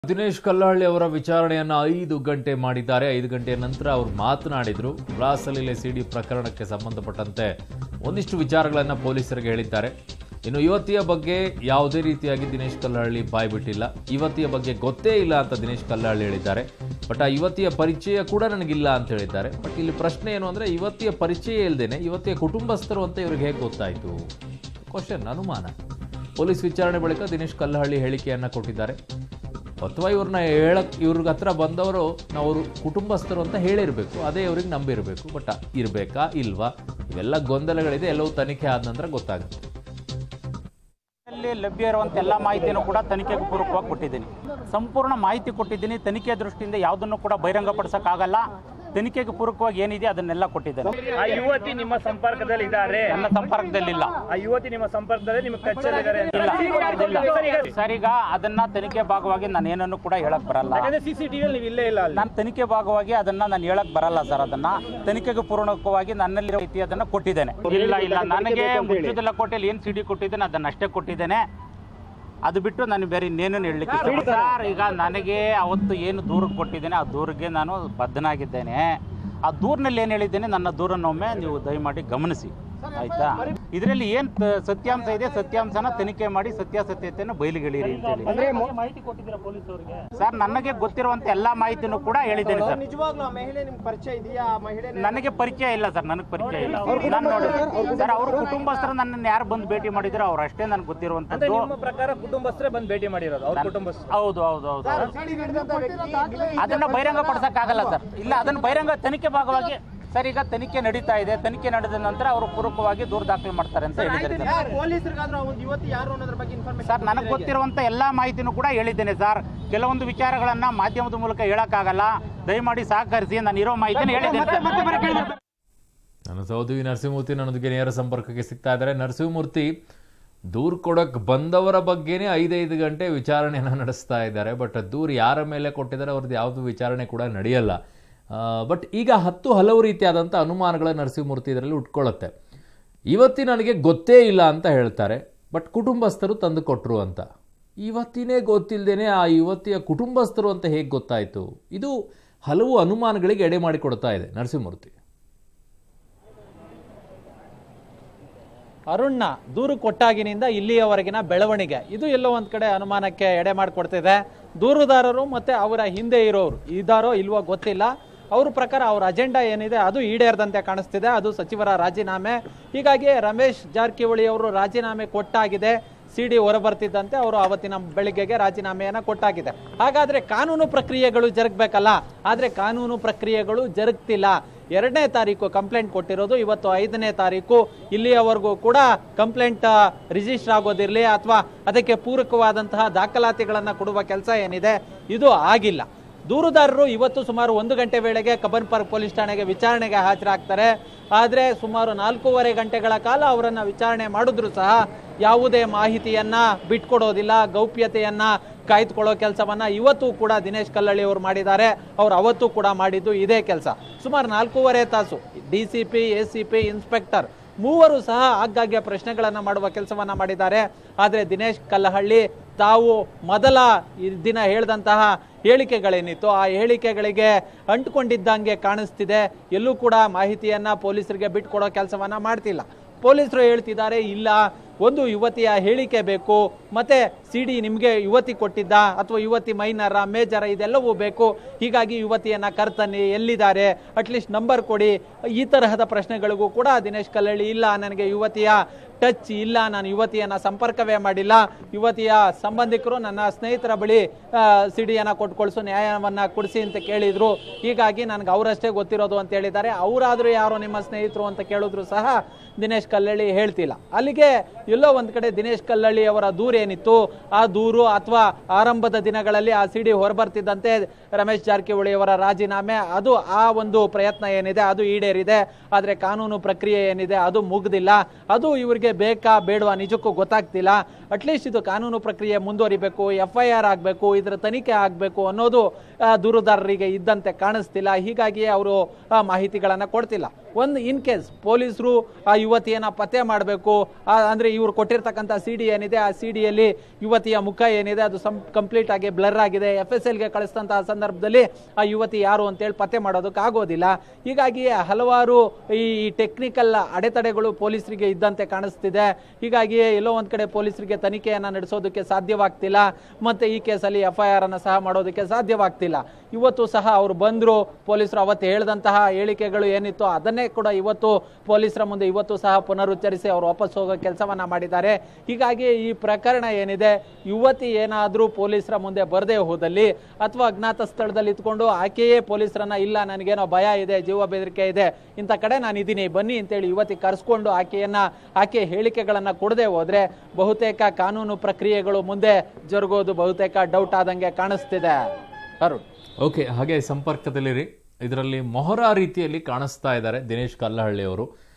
ದಿನೇಶ್ ಕಲ್ಲಹಳ್ಳಿ ಅವರ ವಿಚಾರಣೆಯನ್ನ ಐದು ಗಂಟೆ ಮಾಡಿದ್ದಾರೆ ಐದು ಗಂಟೆಯ ನಂತರ ಅವರು ಮಾತನಾಡಿದ್ರು ರಾಸಲೀಲೆ ಸಿಡಿ ಪ್ರಕರಣಕ್ಕೆ ಸಂಬಂಧಪಟ್ಟಂತೆ ಒಂದಿಷ್ಟು ವಿಚಾರಗಳನ್ನ ಪೊಲೀಸರಿಗೆ ಹೇಳಿದ್ದಾರೆ ಇನ್ನು ಯುವತಿಯ ಬಗ್ಗೆ ಯಾವುದೇ ರೀತಿಯಾಗಿ ದಿನೇಶ್ ಕಲ್ಲಹಳ್ಳಿ ಬಾಯ್ ಬಿಟ್ಟಿಲ್ಲ ಯುವತಿಯ ಬಗ್ಗೆ ಗೊತ್ತೇ ಇಲ್ಲ ಅಂತ ದಿನೇಶ್ ಕಲ್ಲಹಳ್ಳಿ ಹೇಳಿದ್ದಾರೆ ಬಟ್ ಆ ಯುವತಿಯ ಪರಿಚಯ ಕೂಡ ನನಗಿಲ್ಲ ಅಂತ ಹೇಳಿದ್ದಾರೆ ಬಟ್ ಇಲ್ಲಿ ಪ್ರಶ್ನೆ ಏನು ಅಂದ್ರೆ ಯುವತಿಯ ಪರಿಚಯ ಇಲ್ಲದೇನೆ ಯುವತಿಯ ಕುಟುಂಬಸ್ಥರು ಅಂತ ಇವ್ರಿಗೆ ಹೇಗೆ ಗೊತ್ತಾಯಿತು ಕ್ವಶನ್ ಅನುಮಾನ ಪೊಲೀಸ್ ವಿಚಾರಣೆ ಬಳಿಕ ದಿನೇಶ್ ಕಲ್ಲಹಳ್ಳಿ ಹೇಳಿಕೆಯನ್ನ ಕೊಟ್ಟಿದ್ದಾರೆ ಅಥವಾ ಇವ್ರನ್ನ ಹೇಳಕ್ ಇವ್ರಿಗೆ ಹತ್ರ ಬಂದವರು ಅವರು ಕುಟುಂಬಸ್ಥರು ಅಂತ ಹೇಳಿರಬೇಕು ಅದೇ ಇವ್ರಿಗೆ ನಂಬಿರಬೇಕು ಬಟ್ ಇರಬೇಕಾ ಇಲ್ವಾ ಇವೆಲ್ಲ ಗೊಂದಲಗಳಿದೆ ಎಲ್ಲವೂ ತನಿಖೆ ಆದ ನಂತರ ಗೊತ್ತಾಗುತ್ತೆ ಅಲ್ಲಿ ಲಭ್ಯ ಇರುವಂಥ ಎಲ್ಲ ಮಾಹಿತಿಯನ್ನು ಕೂಡ ತನಿಖೆಗೆ ಪೂರಕವಾಗಿ ಕೊಟ್ಟಿದ್ದೀನಿ ಸಂಪೂರ್ಣ ಮಾಹಿತಿ ಕೊಟ್ಟಿದ್ದೀನಿ ತನಿಖೆ ದೃಷ್ಟಿಯಿಂದ ಯಾವುದನ್ನು ಕೂಡ ಬಹಿರಂಗಪಡಿಸೋಕ್ಕಾಗಲ್ಲ ತನಿಖೆಗೆ ಪೂರಕವಾಗಿ ಏನಿದೆ ಅದನ್ನೆಲ್ಲ ಕೊಟ್ಟಿದ್ದೇನೆ ಆ ಯುವತಿ ನಿಮ್ಮ ಸಂಪರ್ಕದಲ್ಲಿ ಇದ್ದಾರೆ ನನ್ನ ಸಂಪರ್ಕದಲ್ಲಿಲ್ಲ ಆ ಯುವತಿ ನಿಮ್ಮ ಸಂಪರ್ಕದಲ್ಲಿ ನಿಮ್ಮ ಕಚ್ಚಲ್ಲಿದ್ದಾರೆ ಅಂತ ಇಲ್ಲ ಇಲ್ಲ. ಸರ್ ಈಗ ಅದನ್ನ ತನಿಖೆ ಭಾಗವಾಗಿ ನಾನು ಏನನ್ನು ಕೂಡ ಹೇಳಕ್ ಬರಲ್ಲ ಯಾಕಂದ್ರೆ ಸಿಸಿಟಿವಿ ನೀವು ಇಲ್ಲೇ ಇಲ್ಲ ಅಲ್ಲಿ ನಾನು ತನಿಖೆ ಭಾಗವಾಗಿ ಅದನ್ನ ನಾನು ಹೇಳಕ್ ಬರಲ್ಲ ಸರ್ ಅದನ್ನ ತನಿಖೆಗೆ ಪೂರ್ಣಕವಾಗಿ ನನ್ನಲ್ಲಿರೋ ರೀತಿ ಅದನ್ನ ಕೊಟ್ಟಿದ್ದೇನೆ ಇಲ್ಲ ಇಲ್ಲ ನನಗೆ ಮುಚ್ಚುದಲ್ಲ ಕೋಟೆಯಲ್ಲಿ ಏನ್ ಸಿಡಿ ಕೊಟ್ಟಿದ್ದೇನೆ ಅದನ್ನ ಅಷ್ಟೇ ಕೊಟ್ಟಿದ್ದೇನೆ ಅದು ಬಿಟ್ಟು ನಾನು ಬೇರೆ ಇನ್ನೇನು ಹೇಳಲಿಕ್ಕೆ ಸರ್ ಈಗ ನನಗೆ ಅವತ್ತು ಏನು ದೂರ ಕೊಟ್ಟಿದ್ದೇನೆ ಆ ದೂರಿಗೆ ನಾನು ಬದ್ಧನಾಗಿದ್ದೇನೆ ಆ ದೂರಿನಲ್ಲಿ ಏನು ಹೇಳಿದ್ದೇನೆ ನನ್ನ ದೂರನ್ನೊಮ್ಮೆ ನೀವು ದಯಮಾಡಿ ಗಮನಿಸಿ ಆಯ್ತಾ ಇದರಲ್ಲಿ ಏನ್ ತ- ಸತ್ಯಾಂಶ ಇದೆ ಸತ್ಯಾಂಶನ ತನಿಖೆ ಮಾಡಿ ಸತ್ಯಾಸತ್ಯತೆಯನ್ನು ಬಯಲಿಗೆಳಿರಿ ಅಂತ ಹೇಳಿ ಮಾಹಿತಿ ಕೊಟ್ಟಿದ್ದೀರಾ ಪೊಲೀಸ್ ಅವರಿಗೆ ಸರ್ ನನಗೆ ಗೊತ್ತಿರುವಂತ ಎಲ್ಲಾ ಮಾಹಿತಿನೂ ಕೂಡ ಹೇಳಿದ್ದೇನೆ ಸರ್ ನಿಜವಾಗ್ಲೂ ಆ ಮಹಿಳೆ ನಿಮ್ಗೆ ಪರಿಚಯ ಇದೆಯಾ ಆ ಮಹಿಳೆ ನನಗೆ ಪರಿಚಯ ಇಲ್ಲ ಸರ್ ನನಗೆ ಪರಿಚಯ ಇಲ್ಲ ನಾನು ನೋಡಿ ಸರ್ ಅವ್ರ ಕುಟುಂಬಸ್ಥರು ನನ್ನನ್ನು ಯಾರು ಬಂದು ಭೇಟಿ ಮಾಡಿದ್ರು ಅವ್ರು ಅಷ್ಟೇ ನನಗೆ ಅಂದ್ರೆ ಗೊತ್ತಿರುವಂತದ್ದು ನಿಮ್ಮ ಪ್ರಕಾರ ಕುಟುಂಬಸ್ಥರೇ ಬಂದು ಭೇಟಿ ಮಾಡಿರೋದು ಅವ್ರ ಕುಟುಂಬಸ್ಥರು ಹೌದು ಹೌದು ಹೌದು ಅದನ್ನ ಬಹಿರಂಗ ಪಡಿಸಕ್ಕಾಗಲ್ಲ ಸರ್ ಇಲ್ಲ ಅದನ್ನ ಬಹಿರಂಗ ತನಿಖೆ ಭಾಗವಾಗಿ ಸರ್ ಈಗ ತನಿಖೆ ನಡೀತಾ ಇದೆ ತನಿಖೆ ನಡೆದ ನಂತರ ಅವರು ಪೂರಕವಾಗಿ ದೂರು ದಾಖಲು ಮಾಡ್ತಾರೆ ಅಂತ ಹೇಳಿದ್ದಾರೆ ಸರ್ ಪೊಲೀಸರಿಗಾದ್ರೂ ಆ ಒಂದು ಯುವತಿ ಯಾರು ಅನ್ನೋದ್ರ ಬಗ್ಗೆ ಇನ್ಫಾರ್ಮೇಶನ್ ಸರ್ ನನಗೆ ಗೊತ್ತಿರುವಂತ ಎಲ್ಲಾ ಮಾಹಿತಿನೂ ಕೂಡ ಹೇಳಿದ್ದೇನೆ ಸರ್ ಕೆಲವೊಂದು ವಿಚಾರಗಳನ್ನ ಮಾಧ್ಯಮದ ಮೂಲಕ ಹೇಳಕ್ಕಾಗಲ್ಲ ದಯಮಾಡಿ ಸಹಕರಿಸಿ ನಾನು ಇರೋ ಮಾಹಿತಿನ ಹೇಳಿದ್ದೇನೆ ಸರ್. ನನ್ನ ಸಹೋದರಿ ನರಸಿಂಹಮೂರ್ತಿ ನನ್ನೊಂದಿಗೆ ನೇರ ಸಂಪರ್ಕಕ್ಕೆ ಸಿಗ್ತಾ ಇದ್ದಾರೆ ನರಸಿಂಹಮೂರ್ತಿ ದೂರು ಕೊಡಕ್ಕೆ ಬಂದವರ ಬಗ್ಗೆನೇ ಐದೈದು ಗಂಟೆ ವಿಚಾರಣೆಯನ್ನು ನಡೆಸ್ತಾ ಇದ್ದಾರೆ ಬಟ್ ದೂರು ಯಾರ ಮೇಲೆ ಕೊಟ್ಟಿದ್ದಾರೆ ಅವ್ರದ್ದು ಯಾವುದು ವಿಚಾರಣೆ ಕೂಡ ನಡೆಯಲ್ಲ ಬಟ್ ಈಗ ಹತ್ತು ಹಲವು ರೀತಿಯಾದಂಥ ಅನುಮಾನಗಳ ನರಸಿಂಹಮೂರ್ತಿ ಇದರಲ್ಲಿ ಉಟ್ಕೊಳ್ಳುತ್ತೆ ಇವತ್ತಿ ನನಗೆ ಗೊತ್ತೇ ಇಲ್ಲ ಅಂತ ಹೇಳ್ತಾರೆ ಬಟ್ ಕುಟುಂಬಸ್ಥರು ತಂದು ಕೊಟ್ಟರು ಅಂತ ಇವತ್ತಿನೇ ಗೊತ್ತಿಲ್ಲದೇನೆ ಆ ಯುವತಿಯ ಕುಟುಂಬಸ್ಥರು ಅಂತ ಹೇಗೆ ಗೊತ್ತಾಯಿತು ಇದು ಹಲವು ಅನುಮಾನಗಳಿಗೆ ಎಡೆ ಮಾಡಿಕೊಡ್ತಾ ಇದೆ ನರಸಿಂಹಮೂರ್ತಿ ಅರುಣ್ಣ ದೂರು ಕೊಟ್ಟಾಗಿನಿಂದ ಇಲ್ಲಿಯವರೆಗಿನ ಬೆಳವಣಿಗೆ ಇದು ಎಲ್ಲೋ ಒಂದ್ ಕಡೆ ಅನುಮಾನಕ್ಕೆ ಎಡೆ ಮಾಡಿಕೊಡ್ತಿದೆ ದೂರುದಾರರು ಮತ್ತೆ ಅವರ ಹಿಂದೆ ಇರೋರು ಇದಾರೋ ಇಲ್ವೋ ಗೊತ್ತಿಲ್ಲ ಅವ್ರ ಪ್ರಕಾರ ಅವ್ರ ಅಜೆಂಡಾ ಏನಿದೆ ಅದು ಈಡೇರದಂತೆ ಕಾಣಿಸ್ತಿದೆ ಅದು ಸಚಿವರ ರಾಜೀನಾಮೆ ಹೀಗಾಗಿ ರಮೇಶ್ ಜಾರಕಿಹೊಳಿ ಅವರು ರಾಜೀನಾಮೆ ಕೊಟ್ಟಾಗಿದೆ ಸಿ ಡಿ ಹೊರಬರ್ತಿದ್ದಂತೆ ಅವರು ಅವತ್ತಿನ ಬೆಳಿಗ್ಗೆಗೆ ರಾಜೀನಾಮೆಯನ್ನ ಕೊಟ್ಟಾಗಿದೆ ಹಾಗಾದ್ರೆ ಕಾನೂನು ಪ್ರಕ್ರಿಯೆಗಳು ಜರುಗಬೇಕಲ್ಲ ಆದ್ರೆ ಕಾನೂನು ಪ್ರಕ್ರಿಯೆಗಳು ಜರುಗ್ತಿಲ್ಲ ಎರಡನೇ ತಾರೀಕು ಕಂಪ್ಲೇಂಟ್ ಕೊಟ್ಟಿರೋದು ಇವತ್ತು ಐದನೇ ತಾರೀಕು ಇಲ್ಲಿಯವರೆಗೂ ಕೂಡ ಕಂಪ್ಲೇಂಟ್ ರಿಜಿಸ್ಟರ್ ಆಗೋದಿರಲಿ ಅಥವಾ ಅದಕ್ಕೆ ಪೂರಕವಾದಂತಹ ದಾಖಲಾತಿಗಳನ್ನು ಕೊಡುವ ಕೆಲಸ ಏನಿದೆ ಇದು ಆಗಿಲ್ಲ ದೂರುದಾರರು ಇವತ್ತು ಸುಮಾರು ಒಂದು ಗಂಟೆ ವೇಳೆಗೆ ಕಬ್ಬನ್ ಪಾರ್ಕ್ ಪೊಲೀಸ್ ಠಾಣೆಗೆ ವಿಚಾರಣೆಗೆ ಹಾಜರಾಗ್ತಾರೆ ಆದರೆ ಸುಮಾರು ನಾಲ್ಕೂವರೆ ಗಂಟೆಗಳ ಕಾಲ ಅವರನ್ನ ವಿಚಾರಣೆ ಮಾಡಿದ್ರು ಸಹ ಯಾವುದೇ ಮಾಹಿತಿಯನ್ನ ಬಿಟ್ಕೊಡೋದಿಲ್ಲ ಗೌಪ್ಯತೆಯನ್ನ ಕಾಯ್ದುಕೊಳ್ಳೋ ಕೆಲಸವನ್ನ ಇವತ್ತು ಕೂಡ ದಿನೇಶ್ ಕಲ್ಲಳ್ಳಿ ಅವರು ಮಾಡಿದ್ದಾರೆ ಅವ್ರು ಅವತ್ತು ಕೂಡ ಮಾಡಿದ್ದು ಇದೇ ಕೆಲಸ ಸುಮಾರು ನಾಲ್ಕೂವರೆ ತಾಸು D C P A C P inspector ಮೂವರು ಸಹ ಆಗಾಗ್ಗೆ ಪ್ರಶ್ನೆಗಳನ್ನ ಮಾಡುವ ಕೆಲಸವನ್ನ ಮಾಡಿದ್ದಾರೆ ಆದರೆ ದಿನೇಶ್ ಕಲ್ಲಹಳ್ಳಿ ತಾವು ಮೊದಲ ಈ ದಿನ ಹೇಳಿದಂತಹ ಹೇಳಿಕೆಗಳೇನಿತ್ತು ಆ ಹೇಳಿಕೆಗಳಿಗೆ ಅಂಟುಕೊಂಡಿದ್ದಂಗೆ ಕಾಣಿಸ್ತಿದೆ ಎಲ್ಲೂ ಕೂಡ ಮಾಹಿತಿಯನ್ನ ಪೊಲೀಸರಿಗೆ ಬಿಟ್ಕೊಡೋ ಕೆಲಸವನ್ನ ಮಾಡ್ತಿಲ್ಲ ಪೊಲೀಸರು ಹೇಳ್ತಿದ್ದಾರೆ ಇಲ್ಲ ಒಂದು ಯುವತಿಯ ಹೇಳಿಕೆ ಬೇಕು ಮತ್ತೆ ಸಿ ಡಿ ನಿಮಗೆ ಯುವತಿ ಕೊಟ್ಟಿದ್ದ ಅಥವಾ ಯುವತಿ ಮೈನರ ಮೇಜರ ಇದೆಲ್ಲವೂ ಬೇಕು ಹೀಗಾಗಿ ಯುವತಿಯನ್ನ ಕರ್ತನ್ನಿ ಎಲ್ಲಿದ್ದಾರೆ ಅಟ್ಲೀಸ್ಟ್ ನಂಬರ್ ಕೊಡಿ ಈ ತರಹದ ಪ್ರಶ್ನೆಗಳಿಗೂ ಕೂಡ ದಿನೇಶ್ ಕಲ್ಲಳ್ಳಿ ಇಲ್ಲ ನನಗೆ ಯುವತಿಯ ಟಚ್ ಇಲ್ಲ ನಾನು ಯುವತಿಯನ್ನ ಸಂಪರ್ಕವೇ ಮಾಡಿಲ್ಲ ಯುವತಿಯ ಸಂಬಂಧಿಕರು ನನ್ನ ಸ್ನೇಹಿತರ ಬಳಿ ಸಿಡಿಯನ್ನ ಕೊಟ್ಟು ಕಳಿಸು ನ್ಯಾಯವನ್ನ ಕೊಡಿಸಿ ಅಂತ ಕೇಳಿದ್ರು ಹೀಗಾಗಿ ನನಗೆ ಅವರಷ್ಟೇ ಗೊತ್ತಿರೋದು ಅಂತ ಹೇಳಿದ್ದಾರೆ ಅವರಾದ್ರೂ ಯಾರು ನಿಮ್ಮ ಸ್ನೇಹಿತರು ಅಂತ ಕೇಳಿದ್ರು ಸಹ ದಿನೇಶ್ ಕಲ್ಲಳ್ಳಿ ಹೇಳ್ತಿಲ್ಲ ಅಲ್ಲಿಗೆ ಎಲ್ಲೋ ಒಂದ್ ಕಡೆ ದಿನೇಶ್ ಕಲ್ಲಳ್ಳಿ ಅವರ ದೂರ ಏನಿತ್ತು ಆ ದೂರು ಅಥವಾ ಆರಂಭದ ದಿನಗಳಲ್ಲಿ ಆ ಸಿಡಿ ಹೊರಬರ್ತಿದ್ದಂತೆ ರಮೇಶ್ ಜಾರಕಿಹೊಳಿ ಅವರ ರಾಜೀನಾಮೆ ಅದು ಆ ಒಂದು ಪ್ರಯತ್ನ ಏನಿದೆ ಅದು ಈಡೇರಿದೆ ಆದ್ರೆ ಕಾನೂನು ಪ್ರಕ್ರಿಯೆ ಏನಿದೆ ಅದು ಮುಗ್ದಿಲ್ಲ ಅದು ಇವರಿಗೆ ಬೇಕಾ ಬೇಡವಾ ನಿಜಕ್ಕೂ ಗೊತ್ತಾಗ್ತಿಲ್ಲ ಅಟ್ಲೀಸ್ಟ್ ಇದು ಕಾನೂನು ಪ್ರಕ್ರಿಯೆ ಮುಂದುವರಿಬೇಕು ಎಫ್ ಐ ಆರ್ ಆಗಬೇಕು ಇದರ ತನಿಖೆ ಆಗಬೇಕು ಅನ್ನೋದು ಆ, ದೂರುದಾರರಿಗೆ ಇದ್ದಂತೆ ಕಾಣಿಸ್ತಿಲ್ಲ ಹೀಗಾಗಿ ಅವರು ಮಾಹಿತಿಗಳನ್ನು ಕೊಡ್ತಿಲ್ಲ ಒಂದು ಇನ್ ಕೇಸ್ ಪೊಲೀಸರು ಆ ಯುವತಿಯನ್ನ ಪತ್ತೆ ಮಾಡಬೇಕು ಅಂದ್ರೆ ಇವ್ರು ಕೊಟ್ಟಿರ್ತಕ್ಕಂಥ ಸಿ ಡಿ ಏನಿದೆ ಆ ಸಿ ಡಿಯಲ್ಲಿ ಯುವತಿಯ ಮುಖ ಏನಿದೆ ಅದು ಸಂ ಕಂಪ್ಲೀಟ್ ಆಗಿ ಬ್ಲರ್ ಆಗಿದೆ ಎಫ್ ಎಸ್ ಎಲ್ಗೆ ಕಳಿಸಿದಂತಹ ಸಂದರ್ಭದಲ್ಲಿ ಆ ಯುವತಿ ಯಾರು ಅಂತೇಳಿ ಪತ್ತೆ ಮಾಡೋದಕ್ಕೆ ಆಗೋದಿಲ್ಲ ಹೀಗಾಗಿ ಹಲವಾರು ಈ ಟೆಕ್ನಿಕಲ್ ಅಡೆತಡೆಗಳು ಪೊಲೀಸರಿಗೆ ಇದ್ದಂತೆ ಕಾಣಿಸ್ತಿದೆ ಹೀಗಾಗಿ ಎಲ್ಲೋ ಒಂದ್ ಕಡೆ ಪೊಲೀಸರಿಗೆ ತನಿಖೆಯನ್ನ ನಡೆಸೋದಕ್ಕೆ ಸಾಧ್ಯವಾಗ್ತಿಲ್ಲ ಮತ್ತೆ ಈ ಕೇಸಲ್ಲಿ ಎಫ್ ಐ ಆರ್ ಅನ್ನ ಸಹ ಮಾಡೋದಕ್ಕೆ ಸಾಧ್ಯವಾಗ್ತಿಲ್ಲ ಇವತ್ತು ಸಹ ಅವರು ಬಂದ್ರು ಪೊಲೀಸರು ಅವತ್ತು ಹೇಳಿದಂತಹ ಹೇಳಿಕೆಗಳು ಏನಿತ್ತು ಅದನ್ನೇ ಕೂಡ ಇವತ್ತು ಪೊಲೀಸರ ಮುಂದೆ ಇವತ್ತು ಸಹ ಪುನರುಚ್ಚರಿಸಿ ಅವರು ವಾಪಸ್ ಹೋಗೋ ಕೆಲಸವನ್ನ ಮಾಡಿದ್ದಾರೆ ಹೀಗಾಗಿ ಈ ಪ್ರಕರಣ ಏನಿದೆ ಯುವತಿ ಏನಾದರೂ ಪೊಲೀಸರ ಮುಂದೆ ಬರದೇ ಹೋದಲ್ಲಿ ಅಥವಾ ಅಜ್ಞಾತ ಸ್ಥಳದಲ್ಲಿ ಇದ್ಕೊಂಡು ಆಕೆಯೇ ಪೊಲೀಸರನ್ನ ಇಲ್ಲ ನನಗೇನೋ ಭಯ ಇದೆ ಜೀವ ಬೆದರಿಕೆ ಇದೆ ಇಂಥ ಕಡೆ ನಾನು ಇದ್ದೀನಿ ಬನ್ನಿ ಅಂತೇಳಿ ಯುವತಿ ಕರೆಸ್ಕೊಂಡು ಆಕೆಯನ್ನ ಆಕೆ ಹೇಳಿಕೆಗಳನ್ನ ಕೊಡದೆ ಹೋದ್ರೆ ಬಹುತೇಕ ಕಾನೂನು ಪ್ರಕ್ರಿಯೆಗಳು ಮುಂದೆ ಜರುಗೋದು ಬಹುತೇಕ ಡೌಟ್ ಆದಂಗೆ ಕಾಣಿಸ್ತಿದೆ ಅರುಣ್ ಓಕೆ ಹಾಗೆ ಸಂಪರ್ಕದಲ್ಲಿರಿ ಇದರಲ್ಲಿ ಮೊಹರಾ ರೀತಿಯಲ್ಲಿ ಕಾಣಿಸ್ತಾ ಇದ್ದಾರೆ ದಿನೇಶ್ ಕಲ್ಲಹಳ್ಳಿ ಅವರು